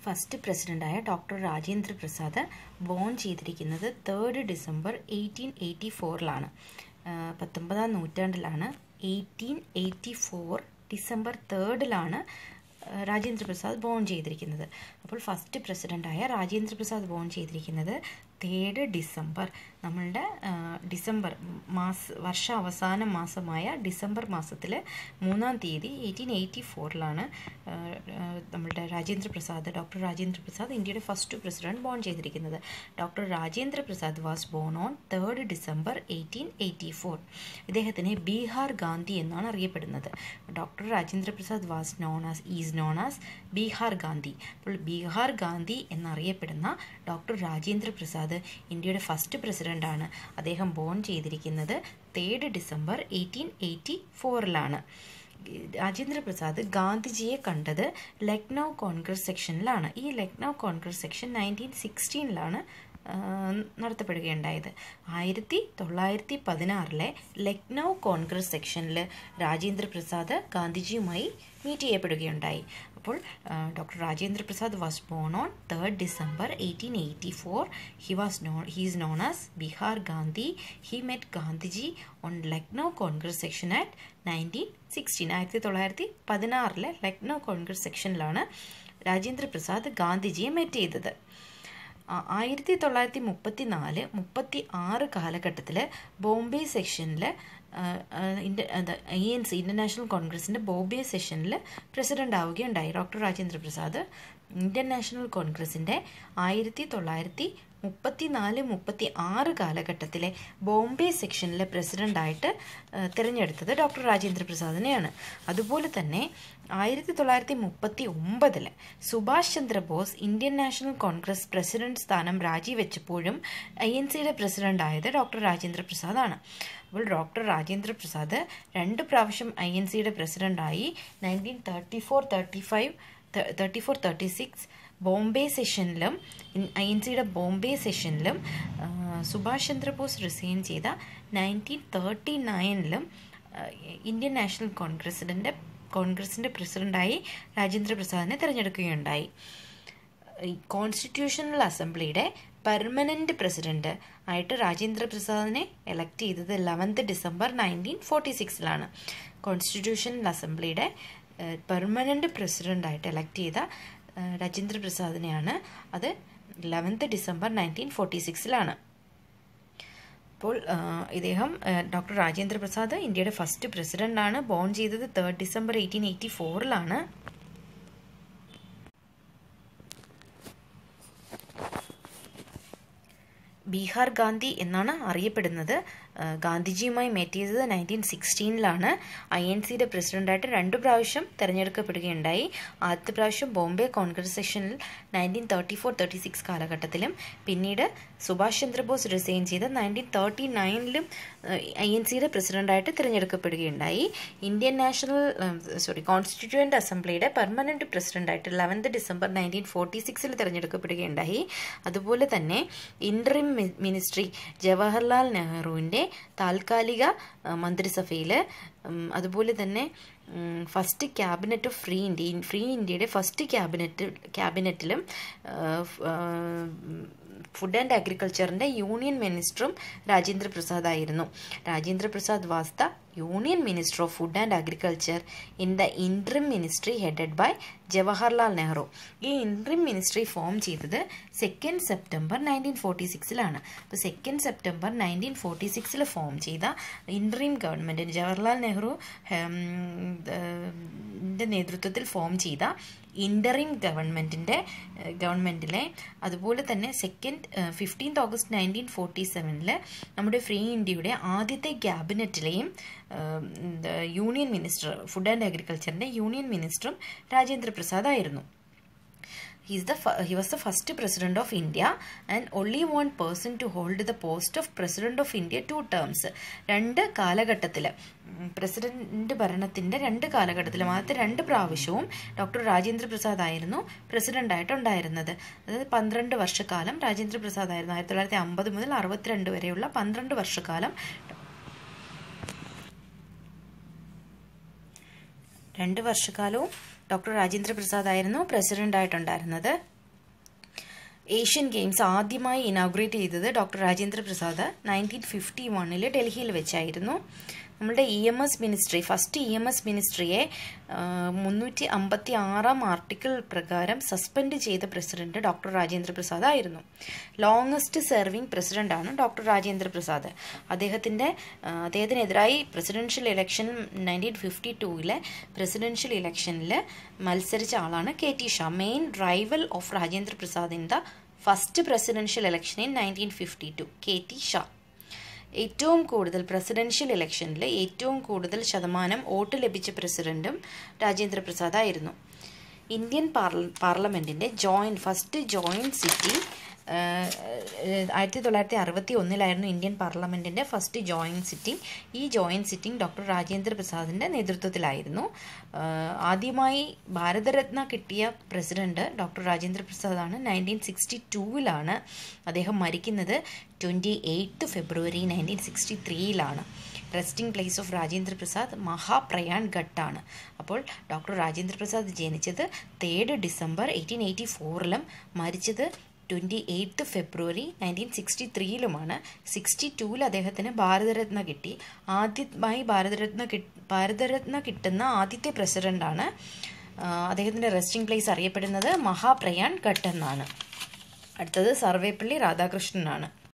First പ്രസിഡന്റായ doctor Rajendra Prasad born ചെയ്തിരിക്കുന്നത് third December eighteen eighty ഫോറിലാണ് പത്തൊമ്പതാം നൂറ്റാണ്ടിലാണ് എയ്റ്റീൻ എയ്റ്റി ഫോർ ഡിസംബർ തേർഡിലാണ് രാജേന്ദ്ര പ്രസാദ് ബോൺ ചെയ്തിരിക്കുന്നത് അപ്പോൾ ഫസ്റ്റ് പ്രസിഡൻ്റായ രാജേന്ദ്ര പ്രസാദ് ബോൺ ചെയ്തിരിക്കുന്നത് തേർഡ് ഡിസംബർ നമ്മളുടെ ഡിസംബർ മാസ വർഷ അവസാന മാസമായ ഡിസംബർ മാസത്തിൽ മൂന്നാം തീയതി എയ്റ്റീൻ എയ്റ്റി ഫോറിലാണ് നമ്മളുടെ രാജേന്ദ്ര പ്രസാദ് ഡോക്ടർ രാജേന്ദ്ര പ്രസാദ് ഇന്ത്യയുടെ ഫസ്റ്റ് പ്രസിഡന്റ് ബോൺ ചെയ്തിരിക്കുന്നത് doctor Rajendra Prasad was born on third December eighteen eighty four ഇദ്ദേഹത്തിനെ ബീഹാർ ഗാന്ധി എന്നാണ് അറിയപ്പെടുന്നത് doctor Rajendra Prasad was known as is known as Bihar Gandhi അപ്പോൾ ബീഹാർ ഗാന്ധി എന്നറിയപ്പെടുന്ന ഡോക്ടർ രാജേന്ദ്ര പ്രസാദ് ഇന്ത്യയുടെ ഫസ്റ്റ് പ്രസിഡന്റാണ് അദ്ദേഹം ബോൺ ചെയ്തിരിക്കുന്നത് തേർഡ് ഡിസംബർ എയ്റ്റീൻ എയ്റ്റി ഫോറിലാണ് രാജേന്ദ്ര പ്രസാദ് ഗാന്ധിജിയെ കണ്ടത് ലക്നൗ കോൺഗ്രസ് സെക്ഷനിലാണ് ഈ ലക്നൗ കോൺഗ്രസ് സെക്ഷൻ നയൻറ്റീൻ സിക്സ്റ്റീനിലാണ് നടത്തപ്പെടുകയുണ്ടായത് ആയിരത്തി തൊള്ളായിരത്തി പതിനാറിലെ ലക്നൗ കോൺഗ്രസ് സെക്ഷനിൽ രാജേന്ദ്ര പ്രസാദ് ഗാന്ധിജിയുമായി മീറ്റ് ചെയ്യപ്പെടുകയുണ്ടായി അപ്പോൾ doctor Rajendra Prasad was born on third December eighteen eighty four he was no he is known as Bihar Gandhi he met Gandhiji on Lucknow Congress section at nineteen sixteen ആയിരത്തി തൊള്ളായിരത്തി പതിനാറിലെ ലക്നൗ കോൺഗ്രസ് സെക്ഷനിലാണ് രാജേന്ദ്ര പ്രസാദ് ഗാന്ധിജിയെ മെറ്റ് ചെയ്തത് ആയിരത്തി തൊള്ളായിരത്തി മുപ്പത്തി നാല് മുപ്പത്തി ആറ് കാലഘട്ടത്തിൽ ബോംബെ സെക്ഷനിൽ ഐ എൻ സി ഇൻ്റർനാഷണൽ കോൺഗ്രസിൻ്റെ ബോംബെ സെഷനിൽ പ്രസിഡന്റ് ആവുകയുണ്ടായി doctor Rajendra Prasad Indian national കോൺഗ്രസിൻ്റെ ആയിരത്തി തൊള്ളായിരത്തി മുപ്പത്തി നാല് മുപ്പത്തി ആറ് കാലഘട്ടത്തിലെ ബോംബെ സെക്ഷനിലെ പ്രസിഡൻ്റായിട്ട് തിരഞ്ഞെടുത്തത് ഡോക്ടർ രാജേന്ദ്ര പ്രസാദിനെയാണ് അതുപോലെ തന്നെ ആയിരത്തി തൊള്ളായിരത്തി മുപ്പത്തി ഒമ്പതിൽ Subhash Chandrabose Indian national Congress president സ്ഥാനം രാജിവെച്ചപ്പോഴും ഐ എൻ സിയുടെ പ്രസിഡന്റ് ആയത് ഡോക്ടർ രാജേന്ദ്ര പ്രസാദാണ് അപ്പോൾ ഡോക്ടർ രാജേന്ദ്ര പ്രസാദ് രണ്ട് പ്രാവശ്യം ഐ എൻ സിയുടെ പ്രസിഡന്റായി nineteen thirty four thirty five thirty four thirty six Bombay സെഷനിലും ഐ എൻ സിയുടെ ബോംബെ സെഷനിലും സുഭാഷ് ചന്ദ്രബോസ് റിസൈൻ ചെയ്ത നയൻറ്റീൻ തേർട്ടി നയനിലും ഇന്ത്യൻ നാഷണൽ കോൺഗ്രസിൻ്റെ കോൺഗ്രസിൻ്റെ പ്രസിഡന്റായി രാജേന്ദ്ര പ്രസാദിനെ തിരഞ്ഞെടുക്കുകയുണ്ടായി കോൺസ്റ്റിറ്റ്യൂഷണൽ അസംബ്ലിയുടെ പെർമനന്റ് പ്രസിഡന്റ് ആയിട്ട് രാജേന്ദ്ര പ്രസാദിനെ എലക്ട് ചെയ്തത് ലെവൻത്ത് ഡിസംബർ നയൻറ്റീൻ ഫോർട്ടി സിക്സിലാണ് കോൺസ്റ്റിറ്റ്യൂഷണൽ അസംബ്ലിയുടെ പെർമനന്റ് പ്രസിഡന്റ് ആയിട്ട് എലക്ട് ചെയ്ത രാജേന്ദ്ര പ്രസാദിനെയാണ് അത് ലെവൻത്ത് ഡിസംബർ നയൻറ്റീൻ ഫോർട്ടി സിക്സിലാണ് അപ്പോൾ ഇദ്ദേഹം ഡോക്ടർ രാജേന്ദ്ര പ്രസാദ് ഇന്ത്യയുടെ ഫസ്റ്റ് പ്രസിഡന്റാണ് ബോൺ ചെയ്തത് തേർഡ് ഡിസംബർ എയ്റ്റീൻ എയ്റ്റി ഫോറിലാണ് ബീഹാർ ഗാന്ധി എന്നാണ് അറിയപ്പെടുന്നത് ഗാന്ധിജിയുമായി മീറ്റ് ചെയ്തത് നയൻറ്റീൻ സിക്സ്റ്റീനിലാണ് ഐ എൻ സിയുടെ പ്രസിഡന്റായിട്ട് രണ്ട് പ്രാവശ്യം തിരഞ്ഞെടുക്കപ്പെടുകയുണ്ടായി ആദ്യത്തെ പ്രാവശ്യം ബോംബെ കോൺഗ്രസ് സെഷനിൽ nineteen thirty four thirty six കാലഘട്ടത്തിലും പിന്നീട് സുഭാഷ് ചന്ദ്രബോസ് റിസൈൻ ചെയ്ത് നയൻറ്റീൻ തേർട്ടി നയനിലും ഐ എൻ സിയുടെ പ്രസിഡന്റായിട്ട് തിരഞ്ഞെടുക്കപ്പെടുകയുണ്ടായി ഇന്ത്യൻ നാഷണൽ സോറി കോൺസ്റ്റിറ്റ്യൂവൻ്റ് അസംബ്ലിയുടെ പെർമനന്റ് പ്രസിഡന്റായിട്ട് ലെവൻത്ത് ഡിസംബർ നയൻറ്റീൻ ഫോർട്ടി സിക്സിൽ തിരഞ്ഞെടുക്കപ്പെടുകയുണ്ടായി അതുപോലെ തന്നെ ഇൻട്രിം മിനിസ്ട്രി ജവഹർലാൽ നെഹ്റുവിൻ്റെ താൽക്കാലിക മന്ത്രിസഭയിൽ അതുപോലെ തന്നെ first cabinet of free India free ഇന്ത്യയുടെ ഫസ്റ്റ് ക്യാബിനറ്റ് ക്യാബിനറ്റിലും ഫുഡ് ആൻഡ് അഗ്രികൾച്ചറിൻ്റെ യൂണിയൻ മിനിസ്റ്ററും രാജേന്ദ്ര പ്രസാദ് ആയിരുന്നു Rajendra Prasad was the union minister of food and agriculture in the interim ministry headed by Jawaharlal Nehru ഈ ഇൻട്രിം മിനിസ്ട്രി ഫോം ചെയ്തത് സെക്കൻഡ് സെപ്റ്റംബർ നയൻറ്റീൻ ഫോർട്ടി സിക്സിലാണ് അപ്പോൾ second September nineteen forty സിക്സിൽ ഫോം ചെയ്ത ഇൻട്രീം ഗവൺമെൻറ് ജവഹർലാൽ നെഹ്റു നേതൃത്വത്തിൽ ഫോം ചെയ്ത ഇൻ്ററിം ഗവൺമെൻറ്റിൻ്റെ ഗവൺമെൻറ്റിലെ അതുപോലെ തന്നെ second fifteenth August nineteen forty സെവനിൽ നമ്മുടെ ഫ്രീ ഇന്ത്യയുടെ ആദ്യത്തെ ക്യാബിനറ്റിലെയും യൂണിയൻ മിനിസ്റ്റർ ഫുഡ് ആൻഡ് അഗ്രികൾച്ചറിൻ്റെ യൂണിയൻ മിനിസ്റ്ററും രാജേന്ദ്ര പ്രസാദ് ആയിരുന്നു He's the he was the first president of India and only one person to hold the post of president of India two terms. രണ്ട് കാലഘട്ടത്തിൽ പ്രസിഡന്റ് ഭരണത്തിന്റെ രണ്ട് കാലഘട്ടത്തിലും ആദ്യത്തെ രണ്ട് പ്രാവശ്യവും ഡോക്ടർ രാജേന്ദ്ര പ്രസാദ് ആയിരുന്നു പ്രസിഡന്റ് ആയിട്ടുണ്ടായിരുന്നത് അതായത് പന്ത്രണ്ട് വർഷക്കാലം രാജേന്ദ്ര പ്രസാദ് ആയിരുന്നു ആയിരത്തി തൊള്ളായിരത്തി അമ്പത് മുതൽ അറുപത്തിരണ്ട് വരെയുള്ള പന്ത്രണ്ട് വർഷക്കാലം രണ്ട് വർഷക്കാലവും ഡോക്ടർ രാജേന്ദ്ര പ്രസാദ് ആയിരുന്നു പ്രസിഡന്റ് ആയിട്ടുണ്ടായിരുന്നത് ഏഷ്യൻ ഗെയിംസ് ആദ്യമായി ഇനാഗുറേറ്റ് ചെയ്തത് doctor Rajendra Prasad nineteen fifty വണ്ണിൽ ഡൽഹിയിൽ വെച്ചായിരുന്നു നമ്മുടെ E M S ministry first E M S മിനിസ്ട്രിയെ മുന്നൂറ്റി അമ്പത്തി ആറാം ആർട്ടിക്കിൾ പ്രകാരം സസ്പെൻഡ് ചെയ്ത പ്രസിഡന്റ് ഡോക്ടർ രാജേന്ദ്ര പ്രസാദ് ആയിരുന്നു ലോങ്ങസ്റ്റ് സെർവിംഗ് പ്രസിഡന്റാണ് ഡോക്ടർ രാജേന്ദ്ര പ്രസാദ് അദ്ദേഹത്തിൻ്റെ അദ്ദേഹത്തിനെതിരായി പ്രസിഡൻഷ്യൽ ഇലക്ഷൻ നയൻറ്റീൻ ഫിഫ്റ്റി ടൂവിലെ പ്രസിഡൻഷ്യൽ ഇലക്ഷനിൽ മത്സരിച്ച ആളാണ് K T Shah main rival of Rajendra Prasad in the first presidential election in nineteen fifty two K T Shah ഏറ്റവും കൂടുതൽ പ്രസിഡൻഷ്യൽ ഇലക്ഷനിൽ ഏറ്റവും കൂടുതൽ ശതമാനം വോട്ട് ലഭിച്ച പ്രസിഡന്റും രാജേന്ദ്ര പ്രസാദ് ആയിരുന്നു ഇന്ത്യൻ പാർലമെന്റിന്റെ ജോയിന്റ് ഫസ്റ്റ് ജോയിന്റ് സിറ്റി ആയിരത്തി തൊള്ളായിരത്തി അറുപത്തി ഒന്നിലായിരുന്നു ഇന്ത്യൻ പാർലമെന്റിന്റെ ഫസ്റ്റ് ജോയിന്റ് സിറ്റിംഗ് ഈ ജോയിന്റ് സിറ്റിംഗ് ഡോക്ടർ രാജേന്ദ്ര പ്രസാദിന്റെ നേതൃത്വത്തിലായിരുന്നു ആദ്യമായി ഭാരതരത്ന കിട്ടിയ പ്രസിഡന്റ് ഡോക്ടർ രാജേന്ദ്ര പ്രസാദാണ് നയൻറ്റീൻ സിക്സ്റ്റി ടൂവിലാണ് അദ്ദേഹം മരിക്കുന്നത് twenty eighth February nineteen sixty ത്രീയിലാണ് resting place of Rajendra Prasad Mahaprayan ഘട്ടാണ് അപ്പോൾ ഡോക്ടർ രാജേന്ദ്ര പ്രസാദ് ജനിച്ചത് തേർഡ് ഡിസംബർ എയ്റ്റീൻ എയ്റ്റി ഫോറിലും മരിച്ചത് twenty eighth February nineteen sixty ത്രീയിലുമാണ് സിക്സ്റ്റി ടൂവിൽ അദ്ദേഹത്തിന് ഭാരതരത്ന കിട്ടി ആദ്യമായി ഭാരതരത്ന കി ഭാരതരത്ന കിട്ടുന്ന ആദ്യത്തെ പ്രസിഡൻ്റാണ് അദ്ദേഹത്തിൻ്റെ റെസ്റ്റിംഗ് പ്ലേസ് അറിയപ്പെടുന്നത് മഹാപ്രയാൺ ഘട്ട് എന്നാണ് അടുത്തത് സർവേപ്പള്ളി രാധാകൃഷ്ണനാണ്